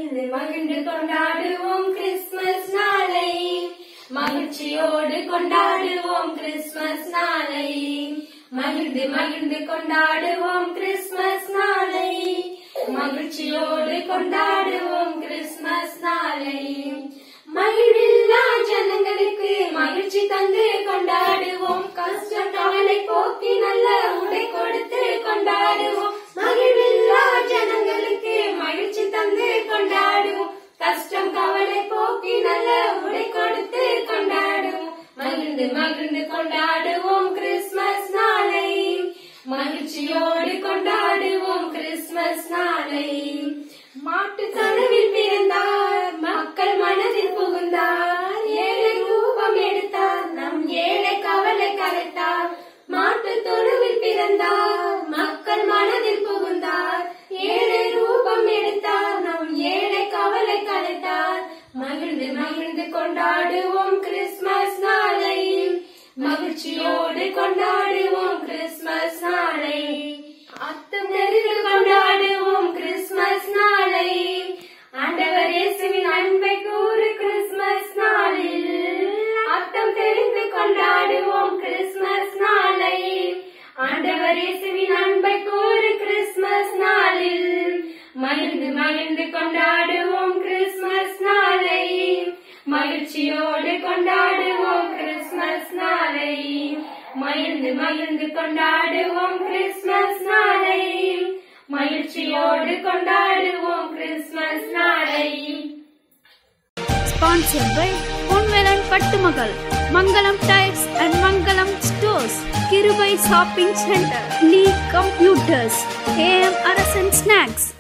மகிழ்ந்து மகிழ்ந்து கொண்டாடுவோம் கிறிஸ்துமஸ் நாளை மகிழ்ச்சியோடு கொண்டாடுவோம் கிறிஸ்துமஸ் நாளை மகிழ்ந்து மகிழ்ந்து கொண்டாடுவோம் கிறிஸ்துமஸ் நாளை மகிழ்ச்சியோடு கொண்டாடுவோம் கிறிஸ்துமஸ் நாளை மகிழ்வில்லா ஜனங்களுக்கு மகிழ்ச்சி தந்து கொண்டாடுவோம் கஷ்டம் கவலை போக்கி நல்ல உடை கொடுத்து கொண்டாடுவோம் மகிழ்வில்லா ஜனங்களுக்கு மகிழ்ச்சி தந்து கொண்டாடுவோம் கஷ்டம் கவலை போக்கி நல்ல உடை கொடுத்து கொண்டாடுவோம் மகிழ்ந்து மகிழ்ந்து கொண்டாடுவோம் கிறிஸ்துமஸ் நாளை மகிழ்ச்சியோடு கொண்டாடுவோம் கிறிஸ்துமஸ் நாளை மாட்டு கனவில் பிறந்தார் மக்கள் மனதில் புகுந்தார் ஏழை ரூபம் எடுத்தார் நம் ஏழை கவலை கலைத்தார் மாட்டு தொழுவில் பிறந்தார் மக்கள் மனதில் புகுந்தார் ஏழை ரூபம் எடுத்தார் நம் ஏழை கவலை கலைத்தார் மகிழ்ந்து மகிழ்ந்து கொண்டாடுவோம் கிறிஸ்துமஸ் நாளை மகிழ்ச்சியோடு கொண்டாடுவோம் கிறிஸ்துமஸ் நாளை அத்தம் தெரிந்து கொண்டாடுவோம் கிறிஸ்துமஸ் நாளை ஆண்டவர் இயேசுவின் அன்பை கூறு கிறிஸ்துமஸ் நாளில் அத்தம் தெரிந்து கொண்டாடுவோம் கிறிஸ்துமஸ் நாளை ஆண்டவர் இயேசுவின் அன்பை கூறு கிறிஸ்துமஸ் நாளில் மகிழ்ந்து மகிழ்ந்து கொண்டாடுவோம் கிறிஸ்துமஸ் நாளை மகிழ்ச்சியோடு கொண்டாடுவோம் கிறிஸ்துமஸ் நாளை மகிழ்ந்து மகிழ்ந்து கொண்டாடுவோம் கிறிஸ்துமஸ் நாளை மகிழ்ச்சியோடு கொண்டாடுவோம் கிறிஸ்துமஸ் நாளை Sponsored by Ponvelan Pattumagal, Mangalam Tires and Mangalam Stores, Kirubai Shopping Center, Lee Computers, AM Arasan Snacks.